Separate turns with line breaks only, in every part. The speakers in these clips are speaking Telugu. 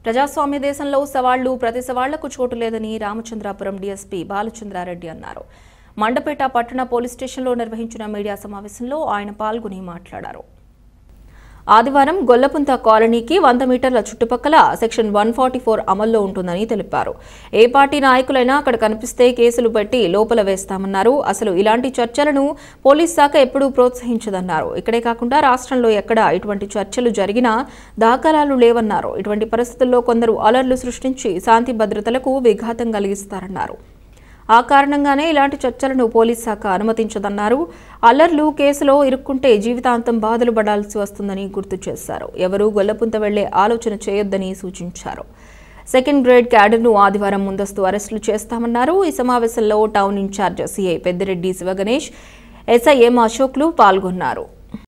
ప్రజాస్వామ్య దేశంలో సవాళ్లు ప్రతి సవాళ్లకు చోటు లేదని రామచంద్రాపురం డీఎస్పీ బాలచంద్రారెడ్డి అన్నారు మండపేట పట్టణ పోలీస్ స్టేషన్లో నిర్వహించిన మీడియా సమావేశంలో ఆయన పాల్గొని మాట్లాడారు ఆదివారం గొల్లపుంత కాలనీకి వంద మీటర్ల చుట్టుపక్కల సెక్షన్ వన్ ఫార్టీ ఫోర్ అమల్లో ఉంటుందని తెలిపారు ఏ పార్టీ నాయకులైనా అక్కడ కనిపిస్తే కేసులు పెట్టి లోపల వేస్తామన్నారు అసలు ఇలాంటి చర్చలను పోలీస్ శాఖ ఎప్పుడూ ప్రోత్సహించదన్నారు ఇక్కడే కాకుండా రాష్ట్రంలో ఎక్కడ ఇటువంటి చర్చలు జరిగినా దాఖలాలు లేవన్నారు ఇటువంటి పరిస్థితుల్లో కొందరు అలర్లు సృష్టించి శాంతి భద్రతలకు విఘాతం కలిగిస్తారన్నారు ఆ కారణంగానే ఇలాంటి చర్చలను పోలీస్ శాఖ అనుమతించదన్నారు అల్లర్లు కేసులో ఇరుక్కుంటే జీవితాంతం బాధలు పడాల్సి వస్తుందని గుర్తు చేశారు ఎవరూ గొల్లపుంత వెళ్లే ఆలోచన చేయొద్దని సూచించారు సెకండ్ గ్రేడ్ క్యాడర్ను ఆదివారం ముందస్తు అరెస్టులు చేస్తామన్నారు ఈ సమావేశంలో town incharge CI Peddireddy Sivaganesh ఎస్ఐఎం అశోక్లు పాల్గొన్నారు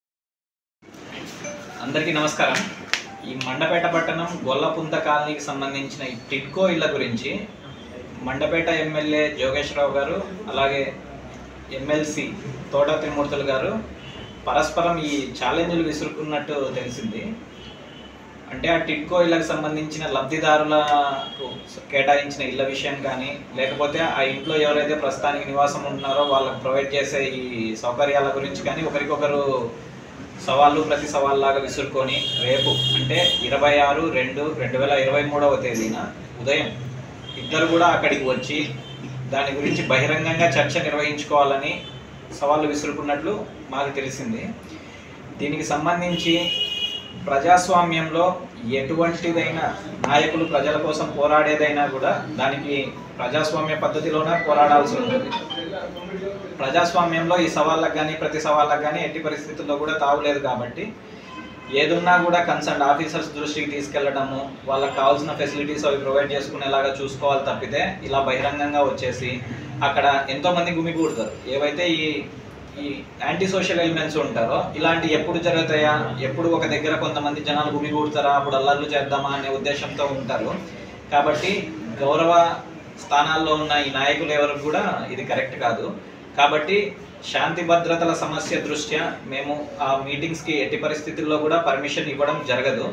అందరికీ నమస్కారం ఈ మండపేట పట్టణం గొల్లపుంత కాలనీకి సంబంధించిన ఈ టిడ్కో ఇళ్ల గురించి మండపేట ఎమ్మెల్యే జోగేశ్వరరావు గారు అలాగే ఎమ్మెల్సీ తోట త్రిమూర్తులు గారు పరస్పరం ఈ ఛాలెంజ్లు విసురుకున్నట్టు తెలిసింది అంటే ఆ టిడ్కో ఇళ్ళకి సంబంధించిన లబ్ధిదారులకు కేటాయించిన ఇళ్ళ విషయం కానీ లేకపోతే ఆ ఇంట్లో ఎవరైతే ప్రస్తుతానికి నివాసం ఉంటున్నారో వాళ్ళకి ప్రొవైడ్ చేసే ఈ సౌకర్యాల గురించి కానీ ఒకరికొకరు సవాళ్ళు ప్రతి సవాళ్ళలాగా విసురుకొని రేపు అంటే ఇరవై ఆరు రెండు రెండు వేల ఇరవై మూడవ తేదీన ఉదయం ఇద్దరు కూడా అక్కడికి వచ్చి దాని గురించి బహిరంగంగా చర్చ నిర్వహించుకోవాలని సవాళ్ళు విసురుకున్నట్లు మాకు తెలిసింది దీనికి సంబంధించి ప్రజాస్వామ్యంలో ఎటువంటిదైనా నాయకులు ప్రజల కోసం పోరాడేదైనా కూడా దానికి ప్రజాస్వామ్య పద్ధతిలోనే పోరాడాల్సి ఉంటుంది ప్రజాస్వామ్యంలో ఈ సవాళ్ళకు కానీ ప్రతి సవాళ్ళకు కానీ ఎట్టి పరిస్థితుల్లో కూడా తావులేదు కాబట్టి ఏదున్నా కూడా కన్సర్న్ ఆఫీసర్స్ దృష్టికి తీసుకెళ్లడము వాళ్ళకి కావాల్సిన ఫెసిలిటీస్ అవి ప్రొవైడ్ చేసుకునేలాగా చూసుకోవాలి తప్పితే ఇలా బహిరంగంగా వచ్చేసి అక్కడ ఎంతో మంది గుమిగూడతారు ఏవైతే ఈ ఈ యాంటీ సోషల్ ఎలిమెంట్స్ ఉంటారో ఇలాంటి ఎప్పుడు జరుగుతాయా ఎప్పుడు ఒక దగ్గర కొంతమంది జనాలు గుమిగూడతారా అప్పుడు అల్లర్లు చేద్దామా అనే ఉద్దేశంతో ఉంటారు కాబట్టి గౌరవ స్థానాల్లో ఉన్న ఈ నాయకులు ఎవరు కూడా ఇది కరెక్ట్ కాదు కాబట్టి శాంతి భద్రతల సమస్య దృష్ట్యా మేము ఆ మీటింగ్స్కి ఎట్టి పరిస్థితుల్లో కూడా పర్మిషన్ ఇవ్వడం జరగదు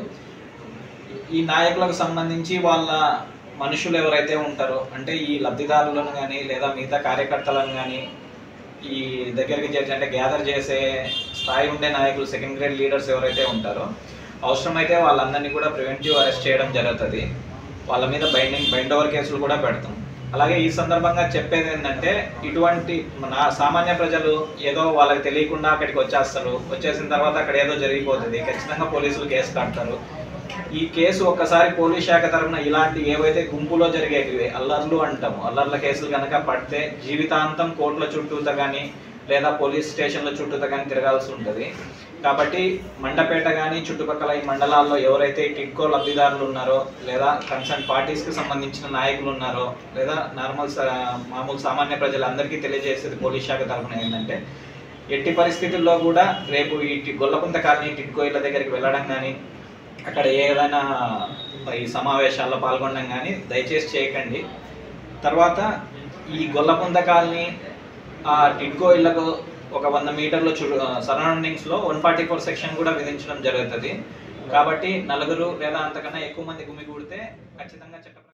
ఈ నాయకులకు సంబంధించి వాళ్ళ మనుషులు ఎవరైతే ఉంటారో అంటే ఈ లబ్ధిదారులను కానీ లేదా మిగతా కార్యకర్తలను కానీ ఈ దగ్గరికి చేర్చి అంటే గ్యాదర్ చేసే స్థాయి ఉండే నాయకులు సెకండ్ గ్రేడ్ లీడర్స్ ఎవరైతే ఉంటారో అవసరమైతే వాళ్ళందరినీ కూడా ప్రివెంటివ్ అరెస్ట్ చేయడం జరుగుతుంది వాళ్ళ మీద బైండింగ్ బైండ్ ఓవర్ కేసులు కూడా పెడతాం అలాగే ఈ సందర్భంగా చెప్పేది ఏంటంటే ఇటువంటి నా సామాన్య ప్రజలు ఏదో వాళ్ళకి తెలియకుండా అక్కడికి వచ్చేస్తారు వచ్చేసిన తర్వాత అక్కడ ఏదో జరిగిపోతుంది ఖచ్చితంగా పోలీసులు కేసు కడతారు ఈ కేసు ఒక్కసారి పోలీస్ శాఖ తరఫున ఇలాంటి ఏవైతే గుంపులో జరిగేటివి అల్లర్లు అంటాము అల్లర్ల కేసులు కనుక పడితే జీవితాంతం కోర్టుల చుట్టూత కానీ లేదా పోలీస్ స్టేషన్ల చుట్టూత కానీ తిరగాల్సి ఉంటుంది కాబట్టి మండపేట కానీ చుట్టుపక్కల ఈ మండలాల్లో ఎవరైతే ఈ టిడ్కో లబ్ధిదారులు ఉన్నారో లేదా కన్సర్న్ పార్టీస్కి సంబంధించిన నాయకులు ఉన్నారో లేదా నార్మల్ సా- మామూలు సామాన్య ప్రజలందరికీ తెలియజేసేది పోలీస్ శాఖ తరఫున ఏంటంటే ఎట్టి పరిస్థితుల్లో కూడా రేపు ఈ టి- గొల్లపుంత కాలనీ టిడ్కో ఇళ్ళ దగ్గరికి వెళ్ళడం కానీ అక్కడ ఏదైనా ఈ సమావేశాల్లో పాల్గొనడం కానీ దయచేసి చేయకండి తర్వాత ఈ గొల్లపుంత కాలనీ ఆ టిడ్కో ఇళ్లకు ఒక వంద మీటర్ల చు సరౌండింగ్స్లో వన్ ఫార్టీ ఫోర్ సెక్షన్ కూడా విధించడం జరుగుతుంది కాబట్టి నలుగురు లేదా అంతకన్నా ఎక్కువ మంది గుమిగూడితే ఖచ్చితంగా చట్ట